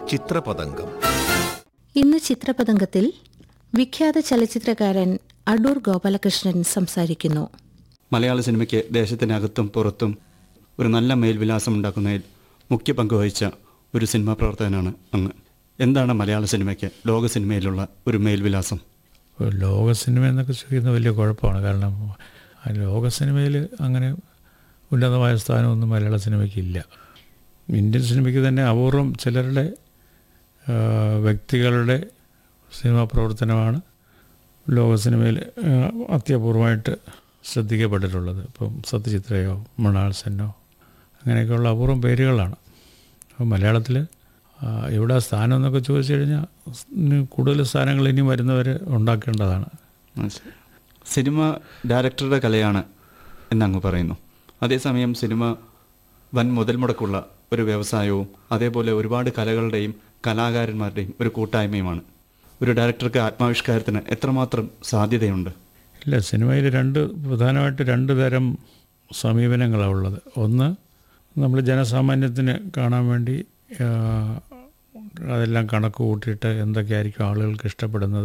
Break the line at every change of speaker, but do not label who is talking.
ചിത്രപതംഗം
ഇന്ന് ചിത്രപതംഗത്തിൽ വിഖ്യാത ചലച്ചിത്രകാരൻ അടൂർ ഗോപാലകൃഷ്ണൻ സംസാരിക്കുന്നു
മലയാള സിനിമയ്ക്ക് ദേശത്തിനകത്തും പുറത്തും ഒരു നല്ല മേൽവിലാസം ഉണ്ടാക്കുന്നതിൽ മുഖ്യ പങ്ക് വഹിച്ച ഒരു സിനിമാ പ്രവർത്തകനാണ് അങ്ങ് എന്താണ് മലയാള സിനിമയ്ക്ക് ലോക സിനിമയിലുള്ള ഒരു മേൽവിലാസം
ഇപ്പോൾ ലോക സിനിമ എന്നൊക്കെ ചോദിക്കുന്നത് വലിയ കുഴപ്പമാണ് കാരണം ആ ലോക സിനിമയിൽ അങ്ങനെ ഉന്നതമായ സ്ഥാനമൊന്നും മലയാള സിനിമയ്ക്കില്ല ഇന്ത്യൻ സിനിമയ്ക്ക് തന്നെ അപൂർവം ചിലരുടെ ആ, വ്യക്തികളുടെ സിനിമാ പ്രവർത്തനമാണ് ലോക സിനിമയിൽ ആ, അത്യപൂർവമായിട്ട് ശ്രദ്ധിക്കപ്പെട്ടിട്ടുള്ളത് ഇപ്പം സത്യചിത്രയോ മൃണാൾ സെന്നോ അങ്ങനെയൊക്കെയുള്ള അപൂർവം പേരുകളാണ് അപ്പോൾ മലയാളത്തിൽ എവിടെ സ്ഥാനം എന്നൊക്കെ ചോദിച്ചു കഴിഞ്ഞാൽ ഇനി കൂടുതൽ സ്ഥാനങ്ങൾ ഇനി വരുന്നവർ ഉണ്ടാക്കേണ്ടതാണ്
മനസ്സിലായി. സിനിമ ഡയറക്ടറുടെ കലയാണ് എന്നങ്ങ് പറയുന്നു അതേസമയം സിനിമ വൻ മുതൽ മുടക്കുള്ള ഒരു വ്യവസായവും അതേപോലെ ഒരുപാട് കലകളുടെയും കലാകാരന്മാരുടെയും ഒരു കൂട്ടായ്മയുമാണ് ഒരു ഡയറക്ടർക്ക് ആത്മാവിഷ്കാരത്തിന് എത്രമാത്രം സാധ്യതയുണ്ട്
ഇല്ല സിനിമയിൽ രണ്ട് പ്രധാനമായിട്ട് രണ്ട് തരം സമീപനങ്ങളാണ് ഉള്ളത് ഒന്ന് നമ്മൾ ജനസാമാന്യത്തിന് കാണാൻ വേണ്ടി ആ, അതെല്ലാം കണക്ക് കൂട്ടിയിട്ട് എന്തൊക്കെയായിരിക്കും ആളുകൾക്ക് ഇഷ്ടപ്പെടുന്നത്